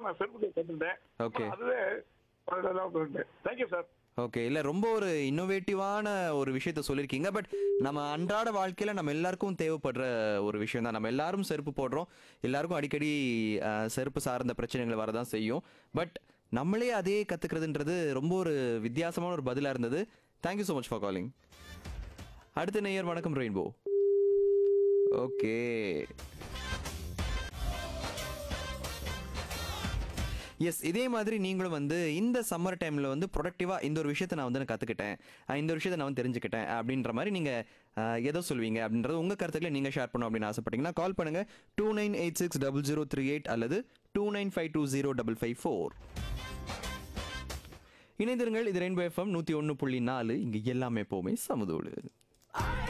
நான் செருப்பு கட்டுட்டேன் Okay. அதுவே தேங்க்யூ சார் ஓகே இல்ல ரொம்ப ஒரு இன்னோவேட்டிவான ஒரு விஷயத்த சொல்லியிருக்கீங்க பட் நம்ம அன்றாட வாழ்க்கையில நம்ம எல்லாருக்கும் தேவைப்படுற ஒரு விஷயம் தான் நம்ம எல்லாரும் செருப்பு போடுறோம் எல்லாருக்கும் அடிக்கடி அஹ், செருப்பு சார்ந்த பிரச்சனைகள் வரதான் செய்யும் பட் நம்மளே அதே கத்துக்கிறதுன்றது ரொம்ப ஒரு வித்தியாசமான ஒரு பதிலா இருந்தது thank you so much for calling அடுத்த நேயர் வணக்கம் ரெயின்போ ஓகே எஸ் இதே மாதிரி நீங்களும் வந்து இந்த சம்மர் டைமில் வந்து ப்ரொடக்டிவாக இந்த ஒரு விஷயத்தை நான் வந்து நான் கற்றுக்கிட்டேன் இந்த ஒரு விஷயத்தை நான் வந்து தெரிஞ்சுக்கிட்டேன் அப்படின்ற மாதிரி நீங்கள் எதோ சொல்வீங்க அப்படின்றது உங்கள் கருத்துக்களை நீங்கள் ஷேர் பண்ணணும் அப்படின்னு ஆசைப்பட்டீங்கன்னா கால் பண்ணுங்கள் two nine eight six double zero three eight அல்லது two nine five two zero double five four இணைந்திருங்கள் இது ரெயின்போ எஃப்எம் நூற்றி ஒன்று புள்ளி நாலு இங்கே எல்லாமே எப்போவுமே சமுதோடு